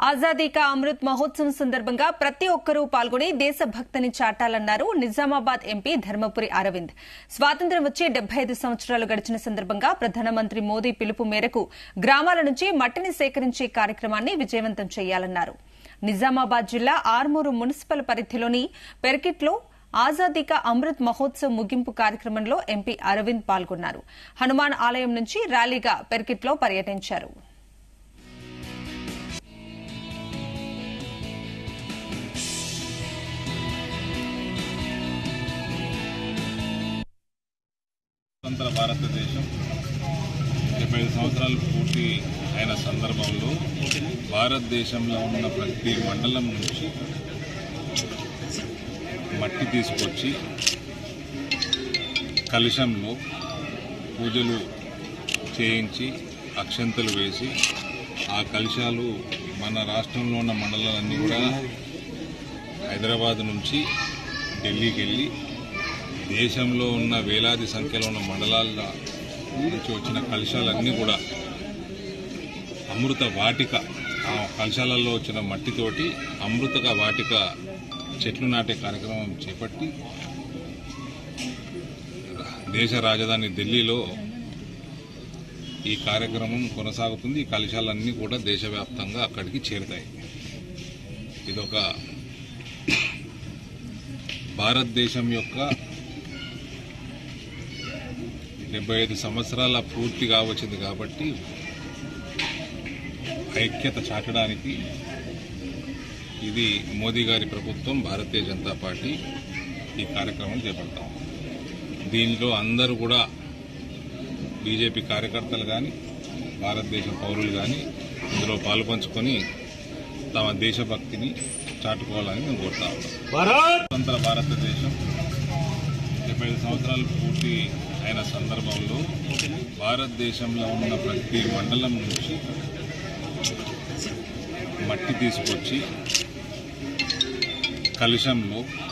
ఆజాదీ కా అమృత్ మహోత్సవం సందర్భంగా ప్రతి ఒక్కరూ పాల్గొని దేశభక్తిని చాటాలన్నారు నిజామాబాద్ ఎంపీ ధర్మపురి అరవింద్ స్వాతంత్ర్యం వచ్చి డెబ్బై ఐదు సంవత్సరాలు గడిచిన సందర్భంగా ప్రధానమంత్రి మోదీ పిలుపు మేరకు గ్రామాల నుంచి మట్టిని సేకరించే కార్యక్రమాన్ని విజయవంతం చేయాలన్నారు నిజామాబాద్ జిల్లా ఆర్మూరు మున్సిపల్ పరిధిలోని పెర్కిట్లో ఆజాదీ కా అమృత్ మహోత్సవ్ ముగింపు కార్యక్రమంలో ఎంపీ అరవింద్ పాల్గొన్నారు హనుమాన్ ఆలయం నుంచి ర్యాలీగా పెర్కిట్లో పర్యటించారు స్వతంత్ర భారతదేశం డెబ్బై ఐదు సంవత్సరాలు పూర్తి అయిన సందర్భంలో భారతదేశంలో ఉన్న ప్రతి మండలం నుంచి మట్టి తీసుకొచ్చి కలుషంలో పూజలు చేయించి అక్షంతలు వేసి ఆ కలుషాలు మన రాష్ట్రంలో ఉన్న మండలాలన్నీ కూడా హైదరాబాద్ నుంచి ఢిల్లీకి వెళ్ళి దేశంలో ఉన్న వేలాది సంఖ్యలో ఉన్న మండలాల నుంచి వచ్చిన కలశాలన్నీ కూడా అమృత వాటిక ఆ కలశాలలో వచ్చిన మట్టితోటి అమృతక వాటిక చెట్లు నాటే కార్యక్రమం చేపట్టి దేశ రాజధాని ఢిల్లీలో ఈ కార్యక్రమం కొనసాగుతుంది ఈ కలశాలన్నీ కూడా దేశవ్యాప్తంగా అక్కడికి చేరుతాయి ఇదొక భారతదేశం యొక్క డెబ్బై ఐదు సంవత్సరాల పూర్తిగా వచ్చింది కాబట్టి ఐక్యత చాటడానికి ఇది మోదీ గారి ప్రభుత్వం భారతీయ జనతా పార్టీ ఈ కార్యక్రమం చేపడతాం దీనిలో అందరూ కూడా బీజేపీ కార్యకర్తలు కానీ భారతదేశ పౌరులు కానీ ఇందులో పాలుపంచుకొని తమ దేశభక్తిని చాటుకోవాలని మేము కోరుతా ఉన్నాం స్వతంత్ర భారతదేశం డెబ్బై ఐదు సంవత్సరాలు పూర్తి అయిన సందర్భంలో భారతదేశంలో ఉన్న ప్రతి మండలం నుంచి మట్టి తీసుకొచ్చి కలుషంలో